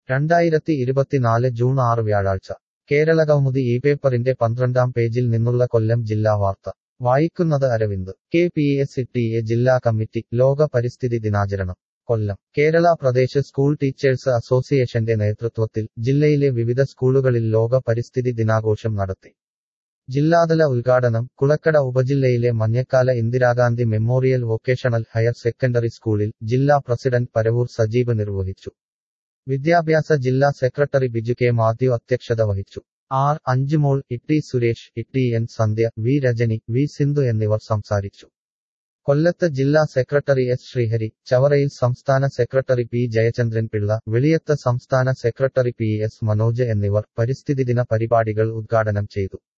രണ്ടായിരത്തി ഇരുപത്തിനാല് ജൂൺ ആറ് വ്യാഴാഴ്ച കേരളകൗമുദി ഈ പേപ്പറിന്റെ പന്ത്രണ്ടാം പേജിൽ നിന്നുള്ള കൊല്ലം ജില്ലാ വാർത്ത വായിക്കുന്നത് Aravind K P S T A ജില്ലാ കമ്മിറ്റി ലോക പരിസ്ഥിതി ദിനാചരണം കൊല്ലം കേരള പ്രദേശ് സ്കൂൾ ടീച്ചേഴ്സ് അസോസിയേഷന്റെ നേതൃത്വത്തിൽ ജില്ലയിലെ വിവിധ സ്കൂളുകളിൽ ലോക പരിസ്ഥിതി ദിനാഘോഷം നടത്തി ജില്ലാതല ഉദ്ഘാടനം കുളക്കട ഉപജില്ലയിലെ Manjakkala Indira Gandhi memorial vocational higher secondary സ്കൂളിൽ ജില്ലാ പ്രസിഡന്റ് പരവൂർ സജീബ് നിർവഹിച്ചു വിദ്യാഭ്യാസ ജില്ലാ സെക്രട്ടറി ബിജു കെ മാത്യു അധ്യക്ഷത വഹിച്ചു R Anjumol Itty Suresh Itty N Sandhya V Rajani V Sindhu എന്നിവർ സംസാരിച്ചു കൊല്ലത്ത് ജില്ലാ സെക്രട്ടറി എസ് ശ്രീഹരി ചവറയിൽ സംസ്ഥാന സെക്രട്ടറി പി ജയചന്ദ്രൻ പിള്ള വെളിയത്ത് സംസ്ഥാന സെക്രട്ടറി പി എസ് മനോജ് എന്നിവർ പരിസ്ഥിതി ദിന പരിപാടികൾ ഉദ്ഘാടനം ചെയ്തു